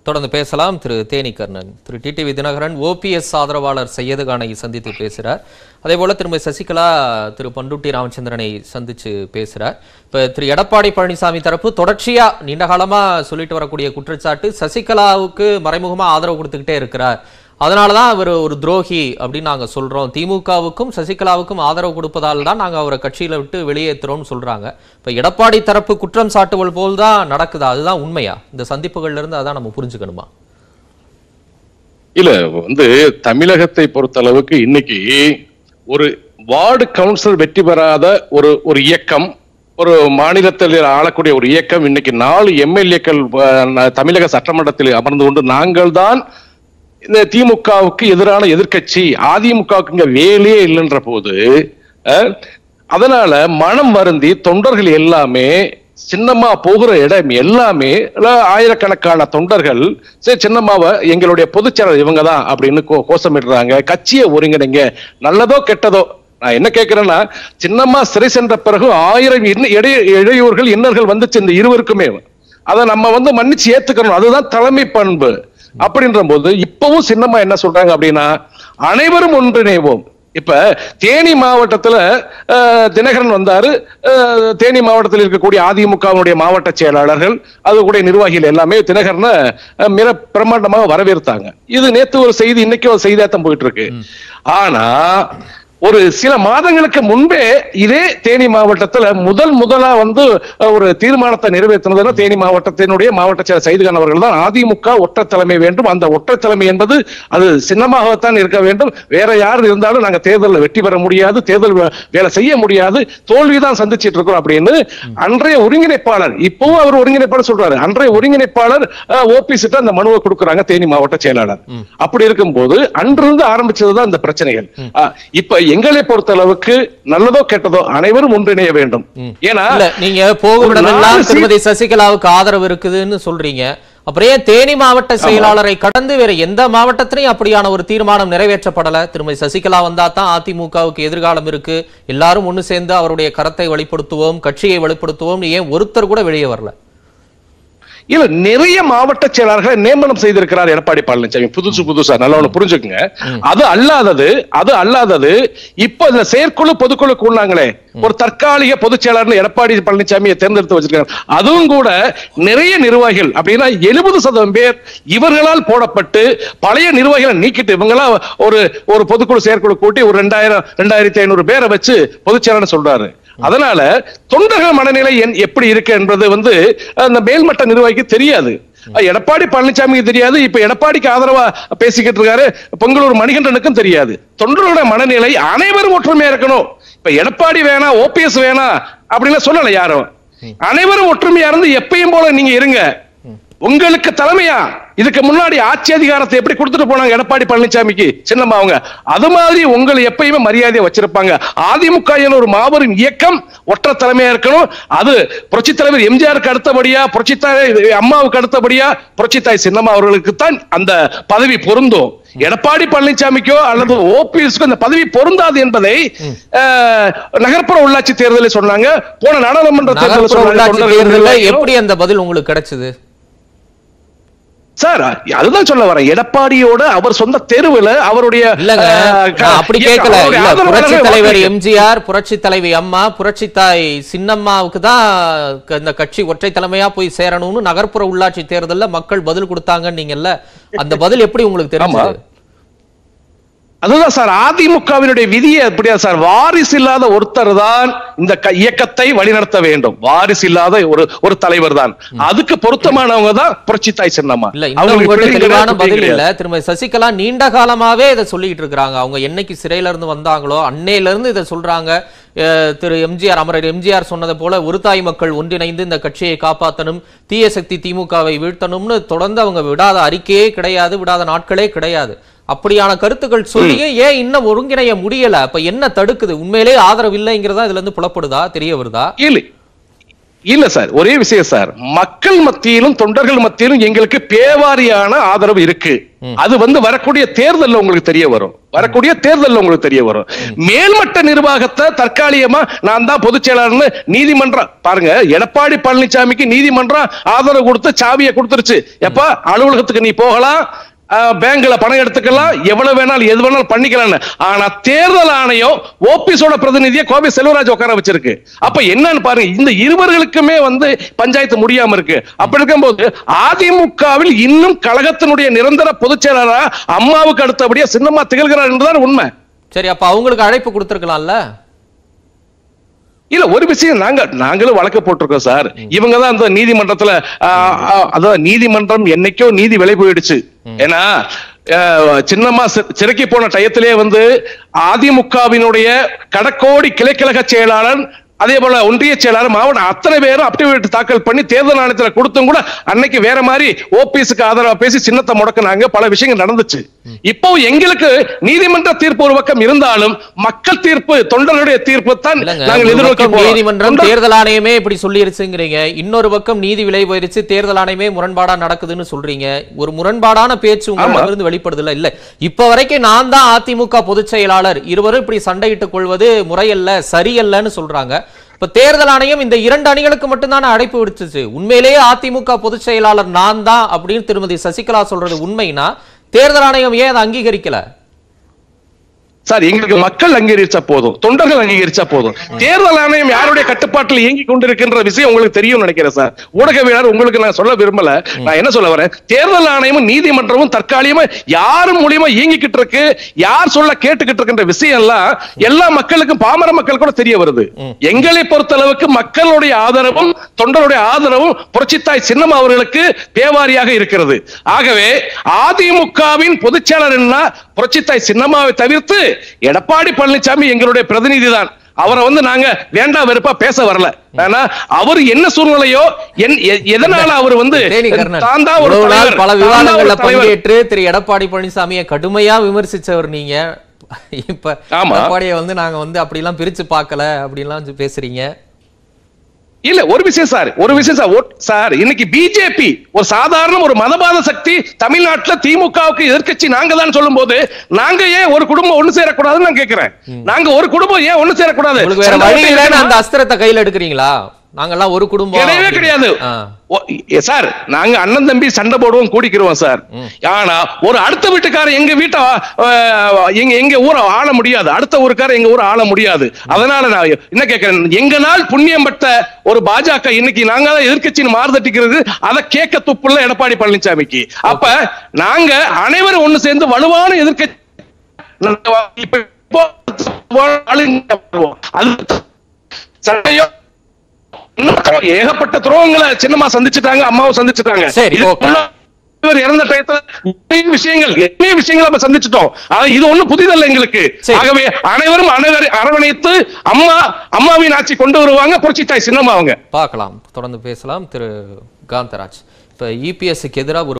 தொடர்ந்து பேசலாம் Thiru Theni Karnan Thiru TTV Dhinakaran OPS ஆதரவாளர் சையது கானை சந்தித்து பேசுறார் அதே போல திருமதி சசிகலா திரு பண்டுட்டி ராமச்சந்திரனை சந்திச்சு பேசுறார் இப்ப திரு எடப்பாடி பழனிசாமி தரப்பு தொடர்ச்சியா நீண்ட காலமா சொல்லிட்டு வரக்கூடிய குற்றச்சாட்டு சசிகலாவுக்கு மறைமுகமா ஆதரவு கொடுத்துக்கிட்டே இருக்கிறார் அதனாலதான் அவர் ஒரு துரோகி அப்படின்னு நாங்க சொல்றோம் திமுகவுக்கும் சசிகலாவுக்கும் ஆதரவு கொடுப்பதால் தான் நாங்க அவரை கட்சியில விட்டு வெளியேற்றுறோம்னு சொல்றாங்க இப்ப எடப்பாடி தரப்பு குற்றம் சாட்டுவல் போல் தான் நடக்குதா அதுதான் உண்மையா இந்த சந்திப்புகள்ல இருந்து அதான் நம்ம புரிஞ்சுக்கணுமா இல்ல வந்து தமிழகத்தை பொறுத்த அளவுக்கு இன்னைக்கு ஒரு வார்டு கவுன்சில் வெற்றி பெறாத ஒரு ஒரு இயக்கம் ஒரு மாநிலத்தில் ஆளக்கூடிய ஒரு இயக்கம் இன்னைக்கு நாலு எம்எல்ஏக்கள் தமிழக சட்டமன்றத்தில் அமர்ந்து கொண்டு நாங்கள் தான் இந்த திமுகவுக்கு எதிரான எதிர்க்கட்சி அதிமுகவுக்கு இங்க வேலையே இல்லைன்ற போது அஹ், அதனால மனம் வருந்தி தொண்டர்கள் எல்லாமே சின்னம்மா போகிற இடம் எல்லாமே இல்ல ஆயிரக்கணக்கான தொண்டர்கள் சரி சின்னம்மாவை எங்களுடைய பொதுச்செயலர் இவங்க தான் அப்படின்னு கோ- கோஷமிடுறாங்க கட்சியை ஒருங்கிணைங்க நல்லதோ கெட்டதோ நான் என்ன கேட்கிறேன்னா சின்னம்மா சிறை சென்ற பிறகு ஆயிரம் இன்ன- இடை- இடையூறுகள் இன்னல்கள் வந்துச்சு இந்த இருவருக்குமே அதை நம்ம வந்து மன்னிச்சு ஏத்துக்கணும் அதுதான் தலைமை பண்பு அப்படின்ற போது இப்பவும் சின்னம்மா என்ன சொல்றாங்க அப்படின்னா அனைவரும் ஒன்றிணைவோம் இப்ப தேனி மாவட்டத்துல அஹ், தினகரன் வந்தாரு அஹ், தேனி மாவட்டத்தில் இருக்கக்கூடிய அதிமுகவினுடைய மாவட்ட செயலாளர்கள் அது கூட நிர்வாகிகள் எல்லாமே தினகரனை அஹ், மிக பிரம்மாண்டமாக வரவேற்றாங்க இது நேத்து ஒரு செய்தி இன்னைக்கு ஒரு செய்தியாத்தான் போயிட்டு இருக்கு ஆனா ஒரு சில மாதங்களுக்கு முன்பே இதே தேனி மாவட்டத்துல முதல் முதலா வந்து அஹ், ஒரு தீர்மானத்தை நிறைவேற்றினதுன்னா தேனி மாவட்டத்தினுடைய மாவட்ட செயலர் சைதுகான் அவர்கள் தான் அதிமுக ஒற்றை தலைமை வேண்டும் அந்த ஒற்றை தலைமை என்பது அது சின்னமாகத்தான் இருக்க வேண்டும் வேற யார் இருந்தாலும் நாங்க தேர்தலில் வெற்றி பெற முடியாது தேர்தல் வே- வேலை செய்ய முடியாது தோல்விதான் சந்திச்சிட்டு இருக்கோம் அப்படின்னு அன்றைய ஒருங்கிணைப்பாளர் இப்பவும் அவர் ஒருங்கிணைப்பாளர் சொல்றாரு அன்றைய ஒருங்கிணைப்பாளர் ஓபிசி அந்த மனுவை கொடுக்கறாங்க தேனி மாவட்ட செயலாளர் அப்படி இருக்கும்போது அன்றிருந்து ஆரம்பிச்சதுதான் இந்த பிரச்சனைகள் அஹ், இப்ப எங்களை பொறுத்த அளவுக்கு நல்லதோ கெட்டதோ அனைவரும் ஒன்றிணைய வேண்டும் ஏன்னா இல்ல நீங்க போகும் ஒரு இடமெல்லாம் நாலு சீட்- திருமதி சசிகலாவுக்கு ஆதரவு இருக்குதுன்னு சொல்றீங்க அப்புறம் ஏன் தேனி மாவட்ட செயலாளரை கடந்து வேற எந்த மாவட்டத்திலையும் அப்படியான ஒரு தீர்மானம் நிறைவேற்றப்படல திருமதி சசிகலா வந்தா தான் அதிமுகவுக்கு எதிர்காலம் இருக்கு எல்லாரும் ஒண்ணு சேர்ந்து அவருடைய கரத்தை வெளிப்படுத்துவோம் கட்சியை வெளிப்படுத்துவோம் ஏன் ஒருத்தர் கூட வெளியே வரல இல்ல நிறைய மாவட்ட செயலாளர்களை நியமனம் செய்திருக்கிறார் எடப்பாடி பழனிசாமி புதுசு புதுசா நல்லா ஒண்ணு புரிஞ்சுக்குங்க அது அல்லாதது அது அல்லாதது இப்ப இந்த செயற்குழு பொதுக்குழு கூடினாங்களே ஒரு தற்காலிக பொதுச் செயலாளர் எடப்பாடி பழனிசாமியை தேர்ந்தெடுத்து வச்சிருக்காங்க அதுவும் கூட நிறைய நிர்வாகிகள் அப்படின்னா எழுபது சதவீதம் பேர் இவர்களால் போடப்பட்டு பழைய நிர்வாகிகளை நீக்கிட்டு இவங்கெல்லாம் ஒரு ஒரு பொதுக்குழு செயற்குழு கூட்டி ஒரு ரெண்டாயிரம் ரெண்டாயிரத்தி ஐநூறு பேரை வச்சு பொதுச் செயலாளர் சொல்றாரு அதனால தொண்டர்கள் மனநிலை என்- எப்படி இருக்கு என்பது வந்து அந்த மேல்மட்ட நிர்வாகிக்கு தெரியாது அஹ் எடப்பாடி பழனிசாமிக்கு தெரியாது இப்ப எடப்பாடிக்கு ஆதரவா பேசிக்கிட்டு இருக்காரு பொங்கலூர் மணிகண்டனுக்கும் தெரியாது தொண்டர்களுடைய மனநிலை அனைவரும் ஒற்றுமையா இருக்கணும் இப்ப எடப்பாடி வேணாம் ஓபிஎஸ் வேணாம் அப்படின்னு சொல்லல யாரும் அனைவரும் ஒற்றுமையா இருந்து எப்பயும் போல நீங்க இருங்க உங்களுக்கு தலைமையா இதுக்கு முன்னாடி ஆட்சி அதிகாரத்தை எப்படி கொடுத்துட்டு போனாங்க எடப்பாடி பழனிசாமிக்கு சின்னம்மா அவங்க அது மாதிரி உங்களை எப்பயுமே மரியாதையை வச்சிருப்பாங்க அதிமுக என்ற ஒரு மாபெரும் இயக்கம் ஒற்றை தலைமையா இருக்கணும் அது புரட்சி தலைவர் எம்ஜிஆருக்கு அடுத்தபடியா புரட்சி தலைவர் அம்மாவுக்கு அடுத்தபடியா புரட்சி தாய் சின்னம்மா அவர்களுக்கு தான் அந்த பதவி பொருந்தும் எடப்பாடி பழனிசாமிக்கோ அல்லது ஓபிஎஸ்க்கோ அந்த பதவி பொருந்தாது என்பதை அஹ், நகர்ப்புற உள்ளாட்சி தேர்தலில் சொன்னாங்க போன நாடாளுமன்ற தேர்தலில் நகர்ப்புற சொன்னாங்க உள்ளாட்சி தொண்டர்கள் தேர்தலில் நிர்வாகிகள். எப்படி அந்த பதில் உங்களுக்கு கிடைச்சது சார் அதுதான் சொல்ல வரேன் எடப்பாடியோட அவர் சொந்த தெருவுல அவருடைய இல்லங்க அஹ், க- நான் அப்படி கேட்கல அவருடைய இல்ல ஆதரவாளர்கள் புரட்சி தலைவர் வாக்களிக்க- எம்ஜிஆர் புரட்சி தலைவி அம்மா புரட்சி தாய் சின்னம்மாவுக்கு தான் க- இந்த கட்சி ஒற்றை தலைமையா போய் சேரணும்னு நகர்ப்புற உள்ளாட்சி தேர்தல்ல மக்கள் பதில் கொடுத்தாங்கன்னு நீங்கல்ல அந்த பதில் எப்படி உங்களுக்கு தெரிஞ்சது அதுதான் சார் அதிமுகவினுடைய விதியே அப்படியா சார் வாரிசு இல்லாத ஒருத்தர் தான் இந்த க- இயக்கத்தை வழிநடத்த வேண்டும் வாரிசு இல்லாத ஒரு ஒரு தலைவர் தான் அதுக்கு பொருத்தமானவங்க தான் புரட்சி தாய் சின்னம்மா இல்ல இந்த அவங்களுக்கு உங்கள்ட்ட பிள்ளைங்க தெளிவான கிடையாது, பதில் கிடையாது. இல்ல திருமதி சசிகலா நீண்ட காலமாவே இதை சொல்லிட்டு இருக்காங்க அவங்க என்னைக்கு சிறையில இருந்து வந்தாங்களோ அன்னையில இருந்து இதை சொல்றாங்க அஹ், திரு எம்ஜிஆர் அமரர் எம்ஜிஆர் சொன்னது போல ஒரு தாய் மக்கள் ஒன்றிணைந்து இந்த கட்சியை காப்பாத்தணும் தீய சக்தி திமுகவை வீழ்த்தணும்னு தொடர்ந்து அவங்க விடாத அறிக்கையே கிடையாது விடாத நாட்களே கிடையாது அப்படியான கருத்துக்கள் சொல்லியே ஏன் இன்னும் ஒருங்கிணைய முடியல அப்ப என்ன தடுக்குது உண்மையிலே ஆதரவு இல்லைங்கிறதா இதுல இருந்து புலப்படுதா தெரிய வருதா இல்லை இல்ல சார் ஒரே விஷயம் சார் மக்கள் மத்தியிலும் தொண்டர்கள் மத்தியிலும் எங்களுக்கு பேவாரியான ஆதரவு இருக்கு அது வந்து வரக்கூடிய தேர்தல்ல உங்களுக்கு தெரிய வரும் வரக்கூடிய தேர்தல்ல உங்களுக்கு தெரிய வரும் மேல்மட்ட நிர்வாகத்தை தற்காலிகமா நான் தான் பொதுச் செயலாளர்னு நீதிமன்றம் பாருங்க எடப்பாடி பழனிசாமிக்கு நீதிமன்றம் ஆதரவு கொடுத்து சாவியை கொடுத்துருச்சு எப்ப அலுவலகத்துக்கு நீ போகலாம் அஹ், பேங்க்ல பணம் எடுத்துக்கலாம் எவ்வளவு வேணாலும் எது வேணாலும் பண்ணிக்கலாம்னு ஆனா தேர்தல் ஆணையம் ஓபிஎஸோட பிரதிநிதியை கோவை செல்வராஜ் உட்கார வச்சிருக்கு அப்ப என்னன்னு பாருங்க இந்த இருவர்களுக்குமே வந்து பஞ்சாயத்து முடியாம இருக்கு அப்படி இருக்கும்போது அதிமுகவில் இன்னும் கழகத்தினுடைய நிரந்தர பொதுச் செயலாளரா அம்மாவுக்கு அடுத்தபடியா சின்னம்மா திகழ்கிறார் என்றுதான் உண்மை சரி அப்ப அவங்களுக்கு அழைப்பு கொடுத்திருக்கலாம்ல இல்ல ஒரு விஷயம் நாங்க நாங்களும் வழக்கு போட்டிருக்கோம் சார் இவங்க தான் அந்த நீதிமன்றத்துல ஆ, ஆ, அதாவது நீதிமன்றம் என்னைக்கோ நீதி விலை போயிடுச்சு ஏன்னா ஆ, சின்னம்மா சி- சிறைக்கு போன டயத்திலே வந்து அதிமுகவினுடைய கடக்கோடி கிளைக்கழக செயலாளர் அதே போல ஒன்றிய செயலாளர் மாவட்ட அத்தனை பேரும் அப்டிவேட் தாக்கல் பண்ணி தேர்தல் ஆணையத்துல கொடுத்தும் கூட அன்னைக்கு வேற மாதிரி ஓபிஎஸ்க்கு ஆதரவா பேசி சின்னத்தை முடக்குனாங்க பல விஷயங்கள் நடந்துச்சு இப்போ எங்களுக்கு நீதிமன்ற தீர்ப்பு ஒரு பக்கம் இருந்தாலும் மக்கள் தீர்ப்பு தொண்டர்களுடைய தீர்ப்பு தான் இல்லங்க நாங்கள் ஒரு எதிர்நோக்கி பக்கம் போறோம். நீதிமன்றம் தொண்டர்- தேர்தல் ஆணையமே இப்படி சொல்லிருச்சுங்கிறீங்க இன்னொரு பக்கம் நீதி விலை போயிருச்சு தேர்தல் ஆணையமே முரண்பாடா நடக்குதுன்னு சொல்றீங்க ஒரு முரண்பாடான பேச்சு உங்களிடமிருந்து வெளிப்படுது இல்ல இல்ல இப்ப வரைக்கும் நான் தான் அதிமுக பொதுச் செயலாளர் இருவரும் இப்படி சண்டையிட்டுக் கொள்வது முறையல்ல சரியல்லன்னு சொல்றாங்க இப்ப தேர்தல் ஆணையம் இந்த இரண்டு அணிகளுக்கு மட்டும்தானே அழைப்பு விடுத்துச்சு உண்மையிலேயே அதிமுக பொதுச் செயலாளர் நான் தான் அப்படின்னு திருமதி சசிகலா சொல்றது உண்மைனா தேர்தல் ஆணையம் ஏன் அதை அங்கீகரிக்கல சார் எங்களுக்கு மக்கள் அங்கீகரிச்சா போதும் தொண்டர்கள் அங்கீகரிச்சா போதும் தேர்தல் ஆணையம் யாருடைய கட்டுப்பாட்டில் இயங்கி கொண்டிருக்கின்ற விஷயம் உங்களுக்கு தெரியும் நினைக்கிறேன் சார் ஊடகவியலாளர் உங்களுக்கு நான் சொல்ல விரும்பல நான் என்ன சொல்ல வரேன் தேர்தல் ஆணையமும் நீதிமன்றமும் தற்காலிகமா யார் மூலியமா இயங்கிக்கிட்டு இருக்கு யார் சொல்ல கேட்டுக்கிட்டு இருக்கின்ற விஷயம் எல்லாம் எல்லா மக்களுக்கும் பாமர மக்கள் கூட தெரிய வருது எங்களை பொறுத்தளவுக்கு மக்களுடைய ஆதரவும் தொண்டருடைய ஆதரவும் புரட்சித்தாய் சின்னம் அவர்களுக்கு தேவாரியாக இருக்கிறது ஆகவே அதிமுகவின் பொதுச்செயலர் என்ன புரட்சித்தாய் சின்னம்மாவை தவிர்த்து எடப்பாடி பழனிசாமி எங்களுடைய பிரதிநிதி தான் அவரை வந்து நாங்க வேண்டாம் வெறுப்பா பேச வரல ஆனா அவர் என்ன சூழ்நிலையோ என்- எ- எதனால அவர் வந்து தேனி கர்ணன், தான் தான் ஒரு இவ்வளவு நாள் தலைவர், பல தான் தான் ஒரு விவாதங்கள்ல தலைவர். பங்கேற்று திரு எடப்பாடி பழனிசாமியை கடுமையா விமர்சிச்சவர் நீங்க இப்ப ஆமா. எடப்பாடியை வந்து நாங்க வந்து அப்படிலாம் பிரிச்சு பார்க்கல அப்படிலாம் பேசுறீங்க இல்ல ஒரு விஷயம் சார் ஒரு விஷயம் சார் ஓட்- சார் இன்னைக்கு பிஜேபி ஒரு சாதாரண ஒரு மதவாத சக்தி தமிழ்நாட்டுல திமுகவுக்கு எதிர்க்கட்சி நாங்க தான் சொல்லும் போது நாங்க ஏன் ஒரு குடும்பம் ஒண்ணு சேரக்கூடாதுன்னு நான் கேக்குறேன் நாங்க ஒரு குடும்பம் ஏன் ஒண்ணு சேரக்கூடாது உங்களுக்கு வேற சண்டை வழி போட்டு இல்லைன்னு இருக்கணுமா? அந்த அஸ்திரத்தை கையில எடுக்கிறீங்களா நாங்கெல்லாம் ஒரு குடும்பம் கிடையவே அப்படின்னு. கிடையாது ஆ. ஓ, ஏ, சார் நாங்க அண்ணன் தம்பி சண்டை போடுவோம் கூடிக்கிறோம் சார் ஆனா ஒரு அடுத்த வீட்டுக்காரர் எங்க வீட்டை அஹ், எங்க எங்க ஊரை ஆள முடியாது அடுத்த ஊருக்காரர் எங்க ஊரை ஆள முடியாது அதனால நான் என்ன கேட்கிறேன் எங்க நாள் புண்ணியம் பட்ட ஒரு பாஜக இன்னைக்கு நாங்க தான் எதிர்க்கட்சின்னு மாறுதட்டிக்கிறது அதை கேட்க துப்புள்ள எடப்பாடி பழனிசாமிக்கு அப்ப நாங்க அனைவரும் ஒண்ணு சேர்ந்து வலுவான எதிர்க்கட்சி இப்ப இப்போ ஆளுங்க வருவோம். அது சண்டையோ இன்னும் ஏகப்பட்ட துரோகங்களை சின்னம்மா சந்திச்சுட்டாங்க அம்மாவும் சந்திச்சுட்டாங்க சரி, இது ஓகே. இவர் இறந்த டயத்துல நிறைய விஷயங்கள் எத்தனை விஷயங்களை நம்ம சந்திச்சிட்டோம் ஆனா இது ஒண்ணு புதிதல்ல எங்களுக்கு சரி. ஆகவே அனைவரும் அனைவரை அரவணைத்து அம்மா அம்மாவின் ஆட்சி கொண்டு வருவாங்க புரட்சி தாய் சின்னம்மா அவங்க பார்க்கலாம் தொடர்ந்து பேசலாம் திரு காந்தராஜ் இப்ப இபிஎஸ்க்கு எதிராக ஒரு